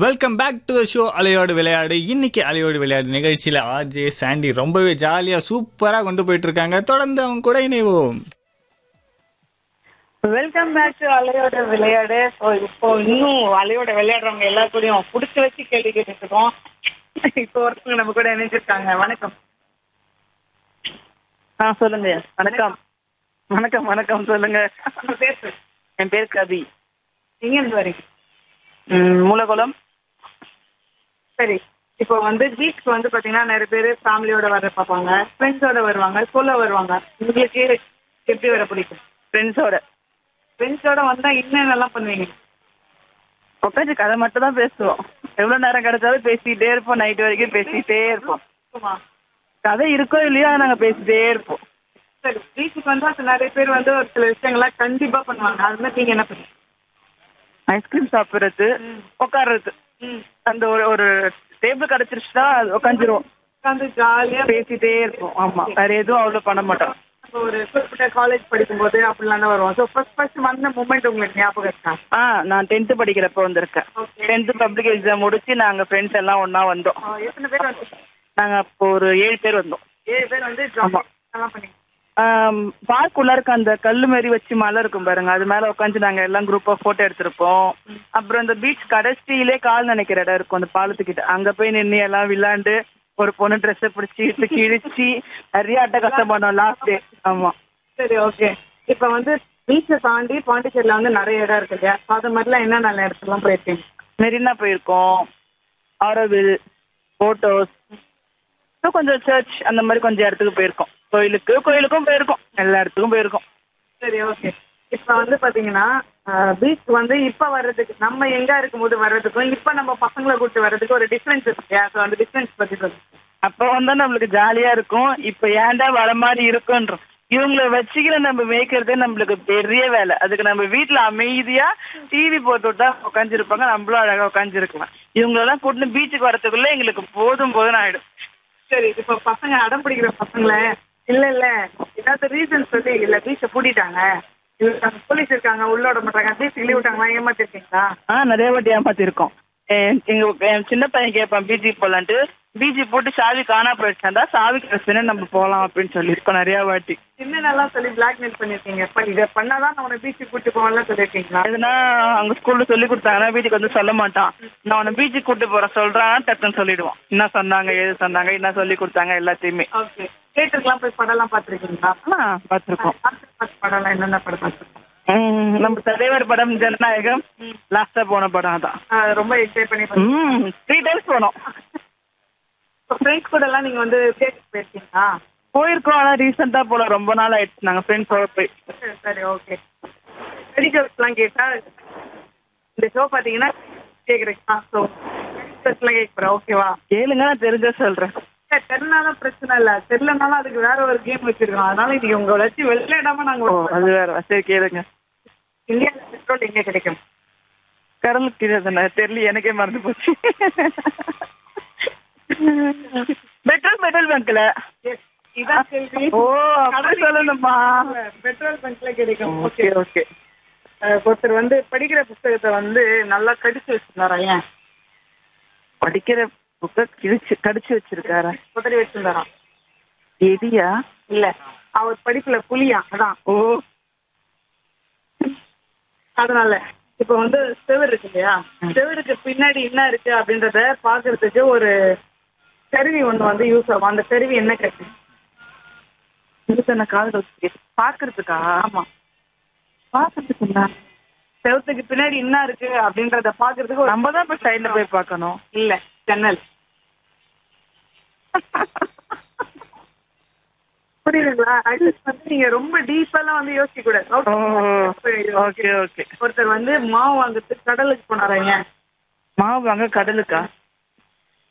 Welcome back to show அலையோடு விளையாடு இன்னைக்கு அலையோடு விளையாடு நிகழ்ச்சியில ஆர்ஜே சாண்டி ரொம்பவே ஜாலியா சூப்பரா கொண்டு போயிட்டு இருக்காங்க தொடர்ந்து அவங்க கூட இணைவோம் வெல்கம் பேக் டு அலையோட விளையாடு ஸோ இப்போ இன்னும் அலையோட விளையாடுறவங்க எல்லாருக்கூடயும் பிடிச்சி வச்சு கேள்வி கேட்டுட்டு இருக்கோம் இப்போ ஒருத்தவங்க நம்ம கூட இணைஞ்சிருக்காங்க வணக்கம் ஆ சொல்லுங்க வணக்கம் வணக்கம் வணக்கம் சொல்லுங்க உங்க பேர் சொல்லு. என் பேர் கவி எங்க இருந்து வரீங்க ம், மூலகுளம் சரி இப்போ வந்து பீச்சுக்கு வந்து பாத்தீங்கன்னா நிறைய பேர் ஃபேமிலியோட வர பார்ப்பாங்க ஃப்ரெண்ட்ஸோட வருவாங்க சொல்ல வருவாங்க உங்களுக்கு எப்படி வர பிடிக்கும் ஃப்ரெண்ட்ஸோட ஃப்ரெண்ட்ஸோட வந்தா என்னென்னலாம் பண்ணுவீங்க உட்காந்து கதை மட்டும் தான் பேசுவோம் எவ்வளோ நேரம் கிடைச்சாலும் பேசிக்கிட்டே இருப்போம் நைட் வரைக்கும் பேசிக்கிட்டே இருப்போம் ஆமா. கதை இருக்கோ இல்லையோ நாங்கள் பேசிட்டே இருப்போம் சரி பீச்சுக்கு வந்து நிறைய பேர் வந்து ஒரு சில விஷயங்கள்லாம் கண்டிப்பா பண்ணுவாங்க அது மாதிரி நீங்க என்ன பண்ணுவீங்க ஐஸ்கிரீம் சாப்பிட்றது உட்கார்றது ம் அந்த ஒரு ஒரு டேபிள் கிடச்சிருச்சுன்னா அது உட்காந்துருவோம் உட்காந்து ஜாலியா பேசிட்டே இருப்போம் ஆமாம் வேற எதுவும் அவ்வளோ பண்ண மாட்டோம் இப்போ ஒரு குறிப்பிட்ட காலேஜ் படிக்கும்போது அப்படிலாம் தான் வருவோம் ஸோ ஃபர்ஸ்ட் ஃபர்ஸ்ட் வந்த மூமெண்ட் உங்களுக்கு ஞாபகம் இருக்கா ஆ நான் டென்த்து படிக்கிறப்ப வந்திருக்கேன் Okay. டென்த்து பப்ளிக் எக்ஸாம் முடிச்சு நாங்கள் ஃப்ரெண்ட்ஸ் எல்லாம் ஒன்றா வந்தோம் ஆ, எத்தனை பேர் வந்து நாங்கள் அப்போ ஒரு ஏழு பேர் வந்தோம் ஏழு பேர் வந்து ஆமா. எல்லாம் பண்ணீங்க பார்க் உள்ள இருக்க அந்த கல்லு மாரி வச்சு மலை இருக்கும் பாருங்க அது மேல உட்காந்து நாங்க எல்லாம் குரூப்பா போட்டோ எடுத்திருப்போம் அப்புறம் இந்த பீச் கடைசியிலே கால் நினைக்கிற இடம் இருக்கும் அந்த பாலத்துக்கிட்ட அங்க போய் நின்று எல்லாம் விளாண்டு ஒரு பொண்ணு ட்ரெஸ்ஸை பிடிச்சி இழுத்து கிழிச்சு நிறைய அட்டகாசம் பண்ணோம் லாஸ்ட் டே ஆமா சரி ஓகே இப்போ வந்து பீச்சை தாண்டி பாண்டிச்சேரியில் வந்து நிறைய இடம் இருக்கு இல்லையா ஸோ அது மாதிரிலாம் என்ன நல்ல இடத்துலாம் போயிருக்கீங்க மெரினா போயிருக்கோம் ஆரோவில் போட்டோஸ் இன்னும் கொஞ்சம் சர்ச் அந்த மாதிரி கொஞ்சம் இடத்துக்கு போயிருக்கோம் கோயிலுக்கு கோயிலுக்கும் போயிருக்கோம் எல்லா இடத்துக்கும் போயிருக்கோம் சரி ஓகே இப்போ வந்து பார்த்தீங்கன்னா பீச் வந்து இப்போ வர்றதுக்கு நம்ம எங்க இருக்கும்போது வர்றதுக்கும் இப்போ நம்ம பசங்களை கூப்பிட்டு வர்றதுக்கு ஒரு டிஃப்ரென்ஸ் இருக்கு இல்லையா ஸோ அந்த டிஃப்ரென்ஸ் பற்றி சொல்லுங்க அப்போ வந்தா நம்மளுக்கு ஜாலியா இருக்கும் இப்போ ஏன்டா வர மாதிரி இருக்குன்றோம் இவங்கள வச்சுக்கிற நம்ம மேய்க்கிறதே நம்மளுக்கு பெரிய வேலை அதுக்கு நம்ம வீட்ல அமைதியா டிவி போட்டு விட்டா உட்காந்துருப்பாங்க நம்மளும் அழகா உட்காந்துருக்கலாம் இவங்களெல்லாம் கூட்டிட்டு பீச்சுக்கு வரதுக்குள்ள எங்களுக்கு போதும் போதும் ஆயிடும் சரி இப்போ பசங்க அடம் பிடிக்கிற பசங்கள இல்ல இல்ல ஏதாவது ரீசன் சொல்லி இல்ல பீச்சை பூட்டிட்டாங்க இல்ல போலீஸ் இருக்காங்க உள்ள விட மாட்டாங்க பீச் லீவ் விட்டாங்களா ஏமாத்திருக்கீங்களா ஆ நிறைய வாட்டி ஏமாத்திருக்கோம் என் எங்க என் சின்ன பையன் கேட்பான் பீச்சுக்கு போலான்ட்டு பீச்சு போட்டு சாவி காணா போயிடுச்சாண்டா சாவி கிடைச்சுன்னா நம்ம போலாம் அப்படின்னு சொல்லியிருக்கோம் நிறைய வாட்டி என்னென்னலாம் சொல்லி பிளாக்மெயில் பண்ணிருக்கீங்க இப்ப இதை பண்ணாதான் நான் உன பீச்சுக்கு கூட்டு போவேன்லாம் சொல்லியிருக்கீங்களா எதுனா அங்க ஸ்கூல்ல சொல்லி கொடுத்தாங்கன்னா வீட்டுக்கு வந்து சொல்ல மாட்டான் நான் உன்னை பீச்சுக்கு கூட்டு போறேன் சொல்றான் டக்குன்னு சொல்லிடுவான் என்ன சொன்னாங்க ஏது சொன்னாங்க என்ன சொல்லி கொடுத்தாங்க எல்லாத்தையுமே ஓகே தேட்டருக்குலாம் போய் படம்லாம் பார்த்துருக்கீங்களா ஆ பார்த்துருக்கோம் படம்லாம் என்னென்ன படம் பார்த்துருக்கோம் ம், நம்ம தலைவர் படம் ஜனநாயகம் லாஸ்டா போன படம் அதான் ரொம்ப என்ஜாய் பண்ணி ம் த்ரீ டைம்ஸ் போனோம் ஃப்ரெண்ட்ஸ் கூட எல்லாம் நீங்க வந்து தேட்டர் போயிருக்கீங்களா போயிருக்கோம் ஆனா ரீசெண்டா போல ரொம்ப நாள் ஆயிடுச்சு நாங்க ஃப்ரெண்ட்ஸோட போய் சரி, சரி ஓகே மெடிக்கல்ஸ்லாம் கேட்டா இந்த ஷோ பார்த்தீங்கன்னா கேட்குறீங்களா ஸோ மெடிக்கல்ஸ்லாம் கேட்குறேன் ஓகேவா கேளுங்க நான் தெரிஞ்ச சொல்றேன் தெரினாலும் பிரச்சனை இல்லை தெரிலனாலும் அதுக்கு வேற ஒரு கேம் வச்சிருக்கோம் அதனால இன்னைக்கு உங்களை வச்சு விளையாடாம ஓ நாங்கள் அது வேற சரி கேளுங்க இந்தியாவில் பெட்ரோல் எங்கே கிடைக்கும் கடலுக்கு கீழே தானே தெரியல எனக்கே மறந்து போச்சு பெட்ரோல் பெட்ரோல் பங்க்ல Yes, இதான் கேள்வி ஓ அப்படி சொல்லணுமா பெட்ரோல் பங்க்ல கிடைக்கும் ஓகே ஓகே அஹ் ஒருத்தர் வந்து படிக்கிற புத்தகத்தை வந்து நல்லா கடிச்சு வச்சிருந்தாரா ஏன் படிக்கிற புக்கை கிழிச்சு கடிச்சு வச்சிருக்காரா புதறி வச்சிருந்தாராம் எடியா இல்ல அவர் படிப்புல புலியா அதான் ஓ அதனால இப்ப வந்து செவர் இருக்கு இல்லையா செவருக்கு பின்னாடி என்ன இருக்கு அப்படின்றத பாக்குறதுக்கு ஒரு கருவி ஒண்ணு வந்து யூஸ் ஆகும் அந்த கருவி என்ன கருவி இதுக்கு நான் காதல் வச்சு பாக்குறதுக்கா ஆமா பாக்குறதுக்கு என்ன செவத்துக்கு பின்னாடி என்ன இருக்கு அப்படின்றத பாக்குறதுக்கு ஒரு நம்ம தான் இப்ப சைட்ல போய் பார்க்கணும் இல்ல ஜன்னல் புரியுதுங்களா அட்லீஸ்ட் வந்து நீங்க ரொம்ப டீப்பெல்லாம் வந்து யோசிக்க கூடாது ஓகே ஓகே ஒருத்தர் வந்து மாவு வாங்குறதுக்கு கடலுக்கு போனாரா ஏன் மாவு வாங்க கடலுக்கா